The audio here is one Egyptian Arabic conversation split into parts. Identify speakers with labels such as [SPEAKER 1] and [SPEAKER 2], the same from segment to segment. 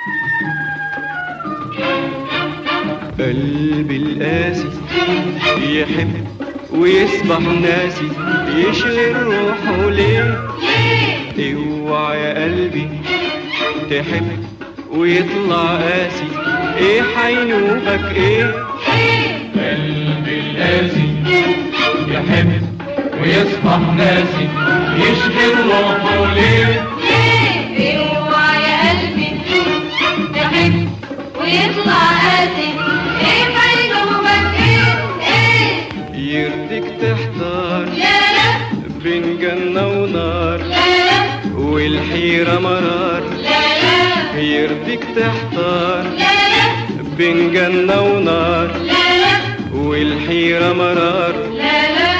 [SPEAKER 1] قلبي القاسي يحب ويصبح ناسي يشغل روحه ليه اوعى يا قلبي تحب ويطلع قاسي ايه حينوبك ايه
[SPEAKER 2] قلبي القاسي يحب ويصبح ناسي يشغل روحه ليه
[SPEAKER 3] اوعى يا قلبي تحب ويطلع قاسي ايه حيجوبك ايه ايه
[SPEAKER 1] يرضيك تحتار
[SPEAKER 3] لا لا
[SPEAKER 1] بين جنة ونار
[SPEAKER 3] لا لا
[SPEAKER 1] والحيرة مرار
[SPEAKER 3] لا لا
[SPEAKER 1] يرضيك تحتار
[SPEAKER 3] لا لا
[SPEAKER 1] بين جنة ونار
[SPEAKER 3] لا لا
[SPEAKER 1] والحيرة مرار
[SPEAKER 3] لا لا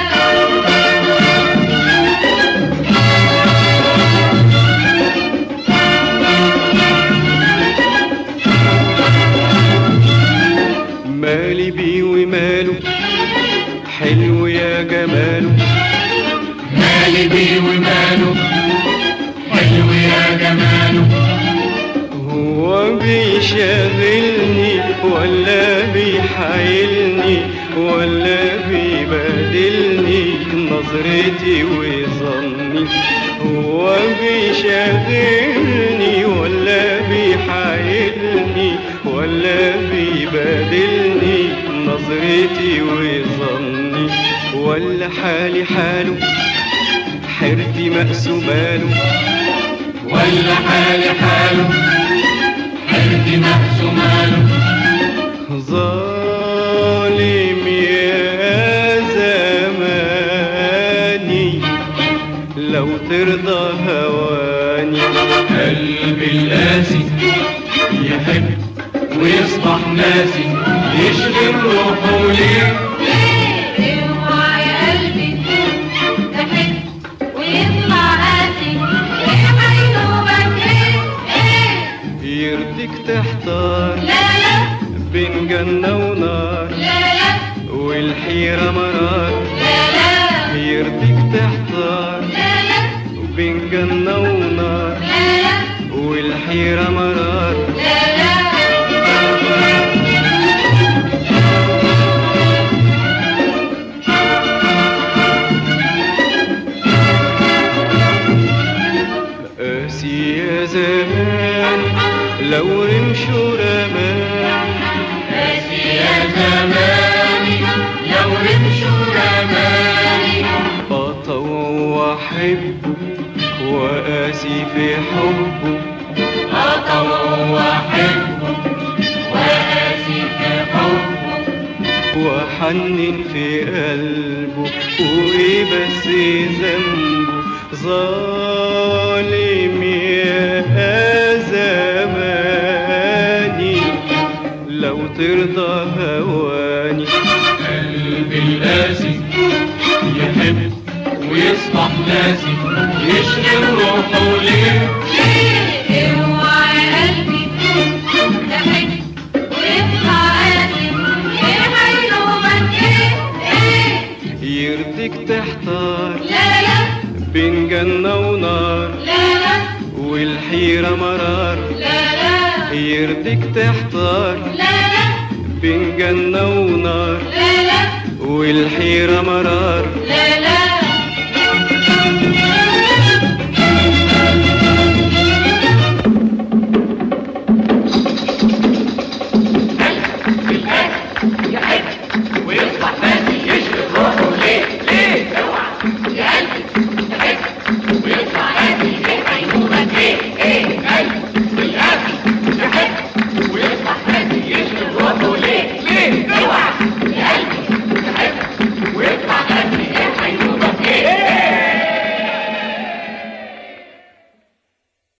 [SPEAKER 1] مالي بيه وماله حلو يا جماله
[SPEAKER 2] مالي بيه وماله حلو يا جماله
[SPEAKER 1] هو بيشغلني ولا بيحايلني ولا بيبادلني نظرتي وظني هو بيشغلني ولا بيحايلني ولا بيبادلني نظرتي وظني ولا حالي حاله حيرتي مقسوماله
[SPEAKER 2] ولا حالي حاله حيرتي مقسوماله
[SPEAKER 1] ظالم يا زماني لو ترضى هواني
[SPEAKER 2] قلبي القاسي يحب ويصبح ناسي يشغل روحه ليه
[SPEAKER 3] اوعى يا قلبي تحب ويطلع قاسي ايه حيجوبك ايه ايه
[SPEAKER 1] يرضيك تحتار
[SPEAKER 3] لا لا
[SPEAKER 1] بين جنة ونار
[SPEAKER 3] لا لا
[SPEAKER 1] والحيرة مرار
[SPEAKER 3] لا لا
[SPEAKER 1] يرضيك تحتار
[SPEAKER 3] لا لا
[SPEAKER 1] بين جنة ونار
[SPEAKER 3] لا لا
[SPEAKER 1] والحيرة مرار
[SPEAKER 3] لا لا
[SPEAKER 1] قاسي يا زمان لو رمشوا رمان
[SPEAKER 2] قاسي يا زماني لو رمشوا رماني
[SPEAKER 1] أطوع وأحبه وقاسي في حبه
[SPEAKER 2] أطوع وأحبه وقاسي في حبه
[SPEAKER 1] وحنن في قلبه وإيه بس ذنبه ظالم يا زماني لو ترضى هواني
[SPEAKER 2] قلبي القاسي يحب ويصبح ناسي يشغل روحه ليه
[SPEAKER 3] اوعى يا قلبي تحب ويطلع قاسي ايه حيجوبك ايه ايه
[SPEAKER 1] يرضيك تحتار
[SPEAKER 3] لا لا
[SPEAKER 1] بين جنة ونار
[SPEAKER 3] لا لا
[SPEAKER 1] والحيرة مرار
[SPEAKER 3] لا لا
[SPEAKER 1] يرضيك تحتار
[SPEAKER 3] لا لا
[SPEAKER 1] بين جنة ونار
[SPEAKER 3] لا لا
[SPEAKER 1] والحيرة مرار
[SPEAKER 3] لا لا